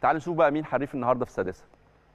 تعال نشوف بقى مين حريف النهارده في السادسه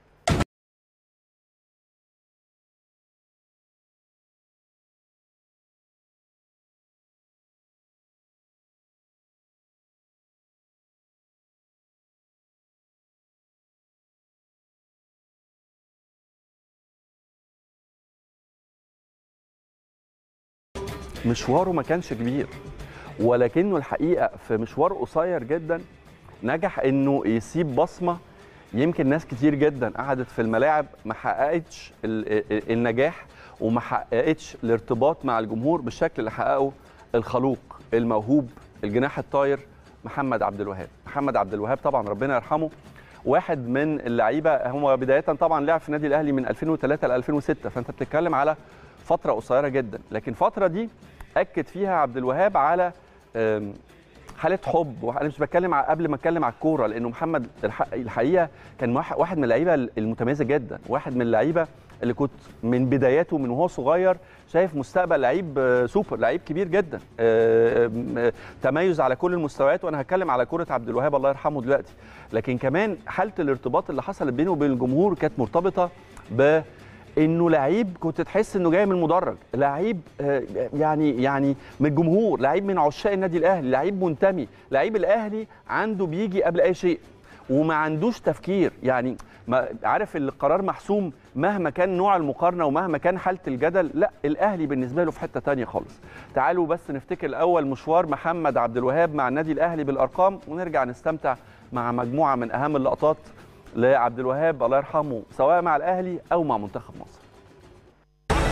مشواره ما كانش كبير ولكنه الحقيقه في مشوار قصير جدا نجح انه يسيب بصمه يمكن ناس كتير جدا قعدت في الملاعب ما حققتش ال- ال- النجاح وما حققتش الارتباط مع الجمهور بالشكل اللي حققه الخلوق الموهوب الجناح الطاير محمد عبد الوهاب محمد عبد الوهاب طبعا ربنا يرحمه واحد من اللعيبه هو بدايه طبعا لعب في النادي الاهلي من 2003 ل 2006 فانت بتتكلم على فتره قصيره جدا لكن الفتره دي اكد فيها عبد الوهاب على أم، حاله حب وانا مش بتكلم ع- قبل ما اتكلم على الكوره لانه محمد الح- الحقيقه كان واحد واحد من اللعيبه المتميزه جدا واحد من اللعيبه اللي كنت من بداياته من وهو صغير شايف مستقبل لعيب آه، سوبر لعيب كبير جدا آه، آم، آه، تميز على كل المستويات وانا هتكلم على كره عبد الوهاب الله يرحمه دلوقتي لكن كمان حاله الارتباط اللي حصلت بينه وبين الجمهور كانت مرتبطه ب انه لعيب كنت تحس انه جاي من المدرج لعيب آه، يعني يعني من الجمهور لعيب من عشاق النادي الاهلي لعيب منتمي لعيب الاهلي عنده بيجي قبل اي شيء وما عندوش تفكير يعني ما عارف القرار محسوم مهما كان نوع المقارنه ومهما كان حاله الجدل لا الاهلي بالنسبه له في حته تانية خالص تعالوا بس نفتكر الاول مشوار محمد عبد الوهاب مع النادي الاهلي بالارقام ونرجع نستمتع مع مجموعه من اهم اللقطات لعبد الوهاب الله يرحمه سواء مع الاهلي او مع منتخب مصر عبد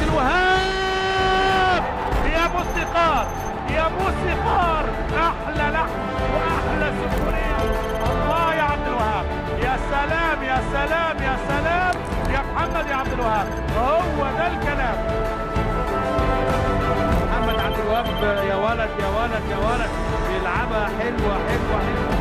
الوهاب يا موسيقار يا موسيقار احلى لحن واحلى سيمفونيه الله يا عبد الوهاب يا سلام يا سلام يا سلام يا محمد يا عبد الوهاب هو ده الكلام محمد عبد الوهاب يا ولد يا ولد يا ولد بيلعبها حلوه حلوه حلوه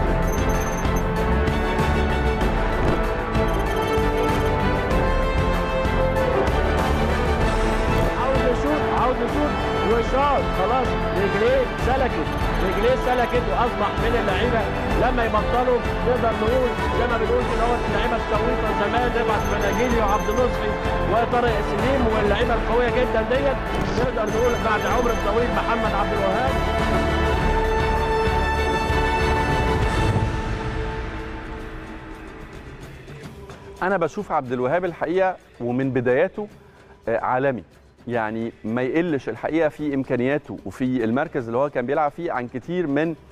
عاوز يشوط عاوز يشوط وشاط خلاص رجليه سلكت رجليه سلكت واصبح من اللعيبه لما يبطلوا نقدر نقول زي ما بنقول كده هو اللعيبه الشويطه زمان رفعت مناجيلي وعبد نصفي وطارق سليم واللعيبه القويه جدا ديت نقدر نقول بعد عمر طويل محمد عبد الوهاب انا بشوف عبد الوهاب الحقيقه ومن بداياته آه، عالمي يعني ما يقلش الحقيقه في امكانياته وفي المركز اللي هو كان بيلعب فيه عن كتير من ال-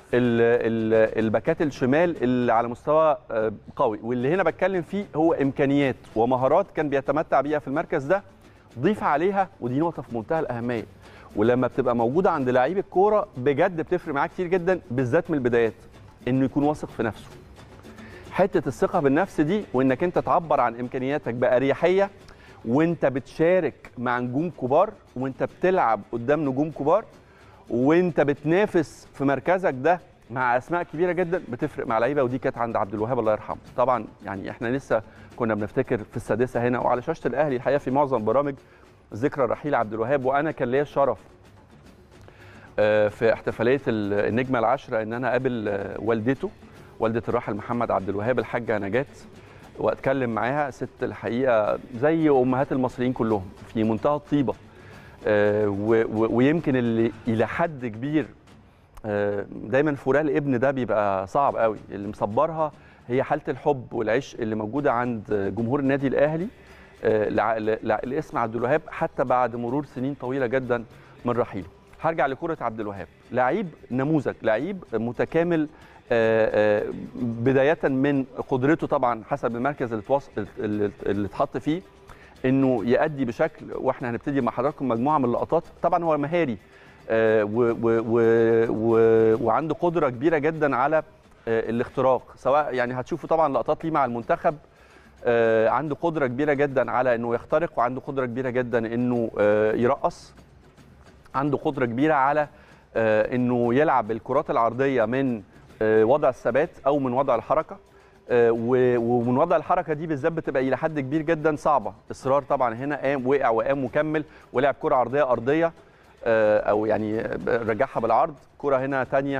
ال- الباكات الشمال اللي على مستوى آه، قوي واللي هنا بتكلم فيه هو امكانيات ومهارات كان بيتمتع بيها في المركز ده ضيف عليها ودي نقطه في منتهى الاهميه ولما بتبقى موجوده عند لعيب الكوره بجد بتفرق معاه كتير جدا بالذات من البدايات انه يكون واثق في نفسه حته الثقه بالنفس دي وانك انت تعبر عن امكانياتك باريحيه وانت بتشارك مع نجوم كبار وانت بتلعب قدام نجوم كبار وانت بتنافس في مركزك ده مع اسماء كبيره جدا بتفرق مع لعيبه ودي كانت عند عبد الوهاب الله يرحمه طبعا يعني احنا لسه كنا بنفتكر في السادسه هنا وعلى شاشه الاهلي الحقيقه في معظم البرامج ذكرى رحيل عبد الوهاب وانا كان ليا الشرف آه، في احتفاليه ال- النجمه العاشره ان انا اقابل آه، والدته والده الراحل محمد عبد الوهاب الحاجه نجاه واتكلم معاها ست الحقيقه زي امهات المصريين كلهم في منتهى الطيبه آه، و- و- ويمكن اللي الى حد كبير آه، دايما فراق الابن ده بيبقى صعب قوي اللي مصبرها هي حاله الحب والعشق اللي موجوده عند جمهور النادي الاهلي آه، لع- لع- لاسم عبد الوهاب حتى بعد مرور سنين طويله جدا من رحيله هرجع لكره عبد الوهاب لعيب نموذج لعيب متكامل آه، آه، بدايه من قدرته طبعا حسب المركز اللي اتوص- اللي اللي اتحط فيه انه يأدي بشكل واحنا هنبتدي مع حضراتكم مجموعه من اللقطات طبعا هو مهاري آه، و و و و وعنده قدره كبيره جدا على آه، الاختراق سواء يعني هتشوفوا طبعا لقطات ليه مع المنتخب آه، عنده قدره كبيره جدا على انه يخترق وعنده قدره كبيره جدا انه آه، يرقص عنده قدره كبيره على آه، انه يلعب الكرات العرضيه من آه، وضع الثبات او من وضع الحركه آه، و- ومن وضع الحركه دي بالذات بتبقى الى حد كبير جدا صعبه اصرار طبعا هنا قام وقع وقام وكمل ولعب كره عرضيه ارضيه آه، او يعني رجعها بالعرض كره هنا تانية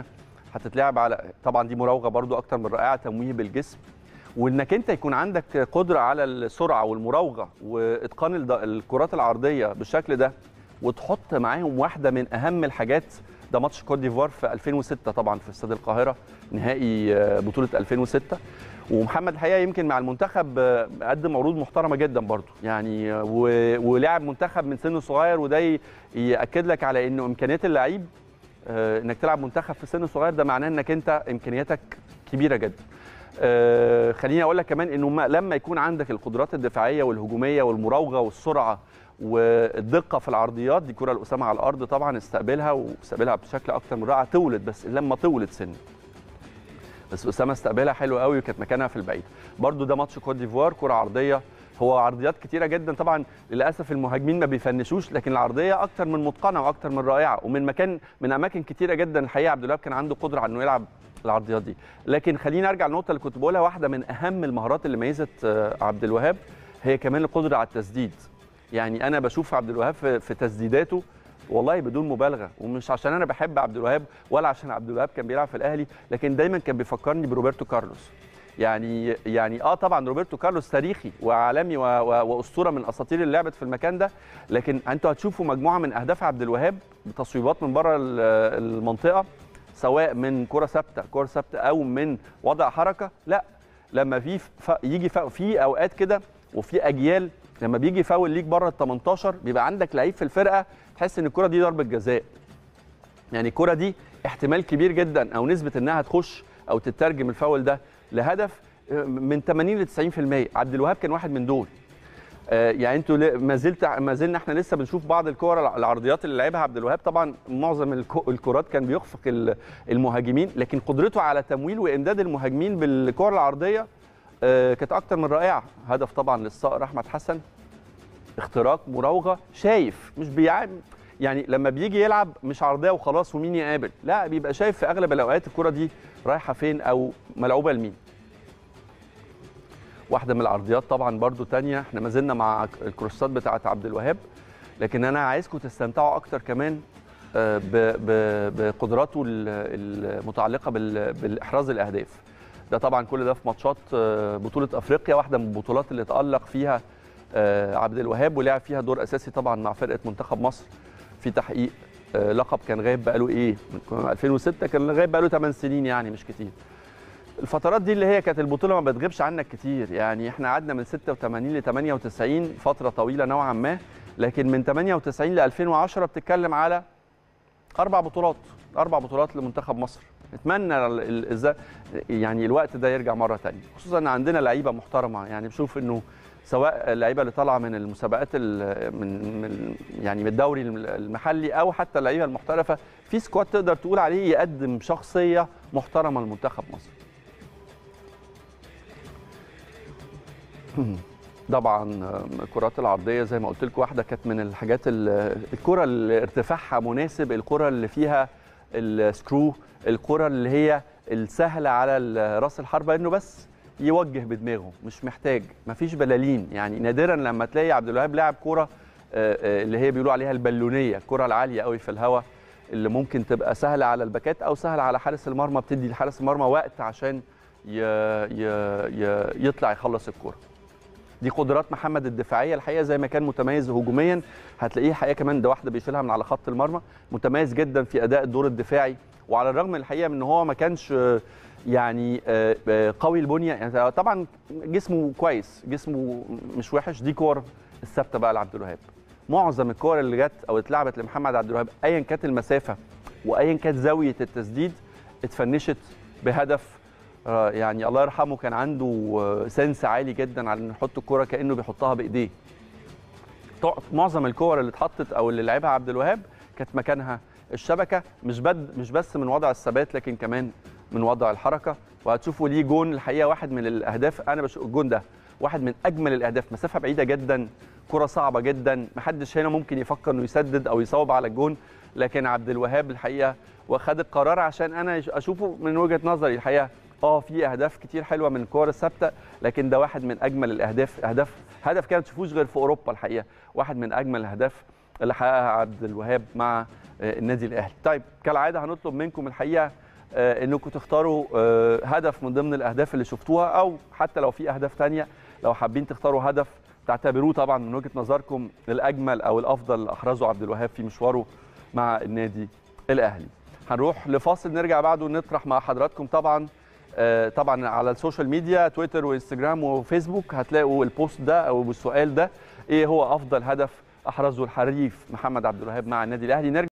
هتتلعب على طبعا دي مراوغه برضو اكتر من رائعه تمويه بالجسم وانك انت يكون عندك قدره على السرعه والمراوغه واتقان الد- الكرات العرضيه بالشكل ده وتحط معاهم واحده من اهم الحاجات ده ماتش كوت ديفوار في 2006 طبعا في استاد القاهره نهائي آه، بطوله 2006 ومحمد الحقيقه يمكن مع المنتخب آه، قدم عروض محترمه جدا برضو يعني آه، و- ولعب منتخب من سن صغير وده ي- ياكد لك على انه امكانيات اللعيب آه، انك تلعب منتخب في سن صغير ده معناه انك انت امكانياتك كبيره جدا آه، خليني اقول لك كمان انه ما- لما يكون عندك القدرات الدفاعيه والهجوميه والمراوغه والسرعه والدقه في العرضيات دي كره الاسامه على الارض طبعا استقبلها واستقبلها بشكل اكتر من رائع تولد بس لما تولد سن بس اسامه استقبلها حلو قوي وكانت مكانها في البعيد برضو ده ماتش كوت ديفوار كره عرضيه هو عرضيات كتيره جدا طبعا للاسف المهاجمين ما بيفنشوش لكن العرضيه اكتر من متقنه واكتر من رائعه ومن مكان من اماكن كتيره جدا الحقيقه عبد الوهاب كان عنده قدره على انه يلعب العرضيات دي لكن خليني ارجع للنقطه اللي كنت بقولها واحده من اهم المهارات اللي ميزت آه، عبد الوهاب هي كمان القدره على التسديد يعني انا بشوف عبد الوهاب في, في تسديداته والله بدون مبالغه ومش عشان انا بحب عبد الوهاب ولا عشان عبد الوهاب كان بيلعب في الاهلي لكن دايما كان بيفكرني بروبرتو كارلوس يعني يعني اه طبعا روبرتو كارلوس تاريخي وعالمي و- و- واسطوره من اساطير اللي لعبت في المكان ده لكن انتوا هتشوفوا مجموعه من اهداف عبد الوهاب بتصويبات من بره ال- المنطقه سواء من كره ثابته كره ثابته او من وضع حركه لا لما في ف... يجي ف... في اوقات كده وفي اجيال لما بيجي فاول ليك بره ال 18 بيبقى عندك لعيب في الفرقه تحس ان الكره دي ضربه جزاء يعني الكره دي احتمال كبير جدا او نسبه انها تخش او تترجم الفاول ده لهدف من 80 ل 90% عبد الوهاب كان واحد من دول آه، يعني انتوا ل- ما زلت ما زلنا احنا لسه بنشوف بعض الكور الع- العرضيات اللي لعبها عبد الوهاب طبعا معظم الكو- الكرات كان بيخفق ال- المهاجمين لكن قدرته على تمويل وامداد المهاجمين بالكور العرضيه آه، كانت اكتر من رائعه هدف طبعا للصقر احمد حسن اختراق مراوغه شايف مش بيعمل يعني لما بيجي يلعب مش عرضيه وخلاص ومين يقابل لا بيبقى شايف في اغلب الاوقات الكره دي رايحه فين او ملعوبه لمين واحده من العرضيات طبعا برضو تانية احنا ما زلنا مع الكروسات بتاعه عبد الوهاب لكن انا عايزكم تستمتعوا اكتر كمان آه، ب- ب- بقدراته ال- المتعلقه بال- بالاحراز الاهداف ده طبعا كل ده في ماتشات آه، بطوله افريقيا واحده من البطولات اللي تالق فيها آه، عبد الوهاب ولعب فيها دور اساسي طبعا مع فرقه منتخب مصر في تحقيق آه، لقب كان غايب بقاله ايه من 2006 كان غايب بقاله 8 سنين يعني مش كتير الفترات دي اللي هي كانت البطوله ما بتغيبش عنك كتير يعني احنا قعدنا من 86 ل 98 فتره طويله نوعا ما لكن من 98 ل 2010 بتتكلم على اربع بطولات اربع بطولات لمنتخب مصر نتمنى ال- ال- إزاي يعني الوقت ده يرجع مره تانية خصوصا ان عندنا لعيبه محترمه يعني بشوف انه سواء اللعيبه اللي طالعه من المسابقات ال- من من يعني من الدوري الم- المحلي او حتى اللعيبه المحترفه في سكواد تقدر تقول عليه يقدم شخصيه محترمه لمنتخب مصر طبعا الكرات العرضيه زي ما قلت لكم واحده كانت من الحاجات ال- الكره اللي ارتفاعها مناسب الكره اللي فيها السكرو الكره اللي هي السهله على ال- راس الحربه انه بس يوجه بدماغه مش محتاج مفيش بلالين يعني نادرا لما تلاقي عبد الوهاب لاعب كره آه، آه، اللي هي بيقولوا عليها البالونيه الكره العاليه قوي في الهواء اللي ممكن تبقى سهله على الباكات او سهله على حارس المرمى بتدي لحارس المرمى وقت عشان ي... ي... ي... يطلع يخلص الكره دي قدرات محمد الدفاعيه الحقيقه زي ما كان متميز هجوميا هتلاقيه الحقيقه كمان ده واحده بيشيلها من على خط المرمى متميز جدا في اداء الدور الدفاعي وعلى الرغم الحقيقه من ان هو ما كانش آه، يعني آه، آه، قوي البنيه يعني طبعا جسمه كويس جسمه مش وحش دي كور الثابته بقى لعبد الوهاب معظم الكور اللي جت او اتلعبت لمحمد عبد الوهاب ايا كانت المسافه وايا كانت زاويه التسديد اتفنشت بهدف آه، يعني الله يرحمه كان عنده آه، سنس عالي جدا على انه يحط الكوره كانه بيحطها بايديه طع- معظم الكور اللي اتحطت او اللي لعبها عبد الوهاب كانت مكانها الشبكه مش بد مش بس من وضع الثبات لكن كمان من وضع الحركه وهتشوفوا ليه جون الحقيقه واحد من الاهداف انا بشوف الجون ده واحد من اجمل الاهداف مسافه بعيده جدا كره صعبه جدا محدش هنا ممكن يفكر انه يسدد او يصوب على الجون لكن عبد الوهاب الحقيقه واخد القرار عشان انا اشوفه من وجهه نظري الحقيقه اه في اهداف كتير حلوه من الكور الثابته لكن ده واحد من اجمل الاهداف اهداف هدف كده ما تشوفوش غير في اوروبا الحقيقه واحد من اجمل الاهداف اللي حققها عبد الوهاب مع آه، النادي الاهلي طيب كالعاده هنطلب منكم الحقيقه آه، انكم تختاروا آه، هدف من ضمن الاهداف اللي شفتوها او حتى لو في اهداف تانية لو حابين تختاروا هدف تعتبروه طبعا من وجهه نظركم الاجمل او الافضل اللي احرزه عبد الوهاب في مشواره مع النادي الاهلي هنروح لفاصل نرجع بعده نطرح مع حضراتكم طبعا آه، طبعا على السوشيال ميديا تويتر وانستجرام وفيسبوك هتلاقوا البوست ده او السؤال ده ايه هو افضل هدف احرزه الحريف محمد عبد الوهاب مع النادي الاهلي نرجع